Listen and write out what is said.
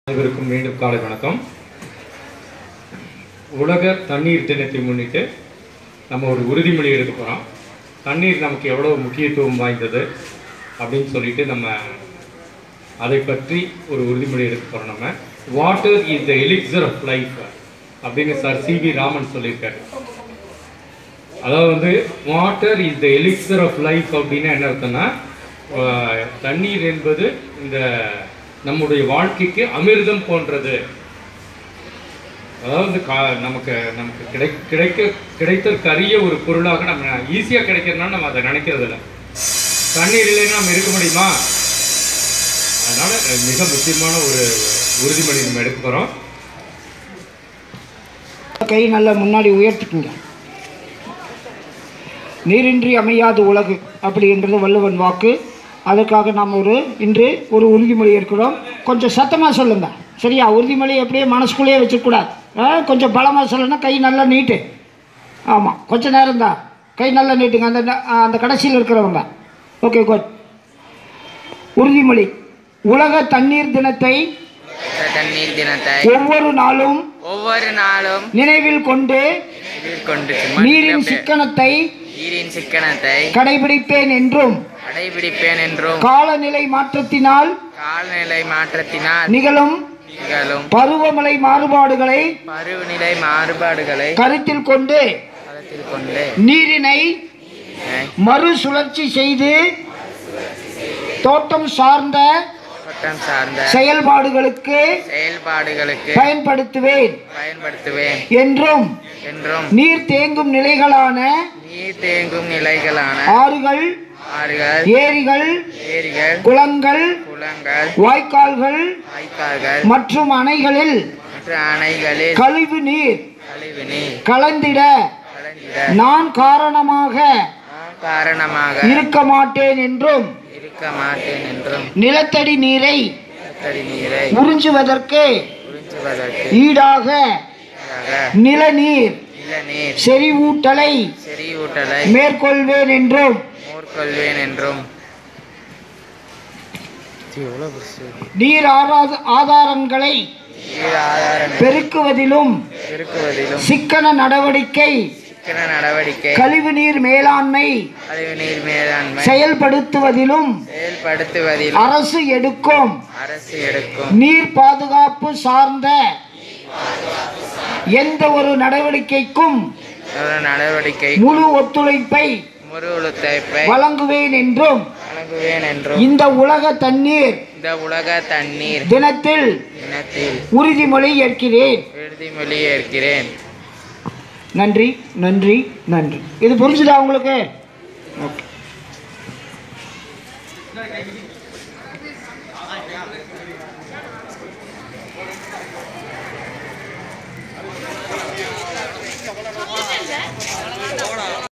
அனைவருக்கும் மீண்டும் காலை வணக்கம் உலக தண்ணீர் தினத்தை முன்னிட்டு நம்ம ஒரு உறுதிமொழி எடுக்க போகிறோம் தண்ணீர் நமக்கு எவ்வளோ முக்கியத்துவம் வாய்ந்தது அப்படின்னு சொல்லிட்டு நம்ம அதை பற்றி ஒரு உறுதிமொழி எடுக்க போகிறோம் நம்ம water is the elixir of life அப்படின்னு சார் சிவி ராமன் சொல்லியிருக்காரு அதாவது வந்து water is the elixir of life அப்படின்னா என்ன அர்த்தம்னா ஆஹ், தண்ணீர் என்பது இந்த நம்முடைய வாழ்க்கைக்கு அமிர்தம் போன்றது அதாவது கா நமக்கு நமக்கு கிடை கிடைக்க கிடைத்தற்கு அரிய ஒரு பொருளாக நம்ம ஈஸியாக கிடைக்கிறதுனால நம்ம அதை நினைக்கிறது இல்லை தண்ணீர் இல்லைன்னா நம்ம இருக்க முடியுமா அதனால அஹ், மிக முக்கியமான ஒரு உறுதிமொழி நம்ம எடுக்க போகிறோம் கை நல்லா முன்னாடி உயர்த்திக்குங்க நீரின்றி அமையாது உலகு அப்படின்றது வள்ளுவன் வாக்கு அதற்காக நாம் ஒரு இன்று ஒரு உறுதிமொழி இருக்கிறோம் கொஞ்சம் சத்தமாக சொல்லுங்கள் சரியா உறுதிமொழி அப்படியே மனசுக்குள்ளேயே வச்சுக்கூடாது கொஞ்சம் பலமாக சொல்லணும்னா கை நல்லா நீட்டு ஆமாம் கொஞ்சம் நேரம் தான் கை நல்லா நீட்டுங்க அந்த ஆ, அந்த கடைசியில் இருக்கிறவங்க ஓகே குட் உறுதிமொழி உலக தண்ணீர் தினத்தை தண்ணீர் தினத்தை ஒவ்வொரு நாளும் ஒவ்வொரு நாளும் நினைவில் கொண்டு எதிர்கொண்டு நீரின் சிக்கனத்தை நீரின் சிக்கனத்தை கடைபிடிப்பேன் என்றும் கடைபிடிப்பேன் என்றும் காலநிலை மாற்றத்தினால் காலநிலை மாற்றத்தினால் நிகழும் நிகழும் பருவமழை மாறுபாடுகளை பருவநிலை மாறுபாடுகளை கருத்தில் கொண்டு கருத்தில் கொண்டு நீரினை மறுசுழற்சி செய்து தோட்டம் சார்ந்த தோட்டம் சார்ந்த செயல்பாடுகளுக்கு செயல்பாடுகளுக்கு பயன்படுத்துவேன் பயன்படுத்துவேன் என்றும் என்றும் நீர் தேங்கும் நிலைகளான நீர் தேங்கும் நிலைகளான ஆறுகள் ஆறுகள் ஏரிகள் ஏரிகள் குளங்கள் குளங்கள் வாய்க்கால்கள் வாய்க்கால்கள் மற்றும் அணைகளில் மற்ற அணைகளில் கழிவு நீர் கழிவு நீர் கலந்திட கலந்திட நான் காரணமாக நான் காரணமாக இருக்க மாட்டேன் என்றும் இருக்க மாட்டேன் என்றும் நிலத்தடி நீரை நிலத்தடி நீரை உறிஞ்சுவதற்கு உறிஞ்சுவதற்கு ஈடாக ஈடாக நிலநீர் நிலநீர் செறிவூட்டலை செறிவூட்டலை மேற்கொள்வேன் என்றும் மேற்கொள்வேன் என்றும் நீர் ஆரா- ஆதாரங்களை நீர் ஆதாரம் பெருக்குவதிலும் பெருக்குவதிலும் சிக்கன நடவடிக்கை சிக்கன நடவடிக்கை கழிவுநீர் மேலாண்மை கழிவுநீர் மேலாண்மை செயல்படுத்துவதிலும் செயல்படுத்துவதில் அரசு எடுக்கும் அரசு எடுக்கும் நீர் பாதுகாப்பு சார்ந்த எந்த ஒரு நடவடிக்கைக்கும் ஒரு நடவடிக்கை முழு ஒத்துழைப்பை முழு ஒத்துழைப்பை வழங்குவேன் என்றும் வழங்குவேன் என்றும் இந்த உலக தண்ணீர் இந்த உலக தண்ணீர் தினத்தில் தினத்தில் உறுதிமொழி ஏற்கிறேன் உறுதிமொழி ஏற்கிறேன் நன்றி நன்றி நன்றி இது புரிஞ்சுதா உங்களுக்கு ஓகே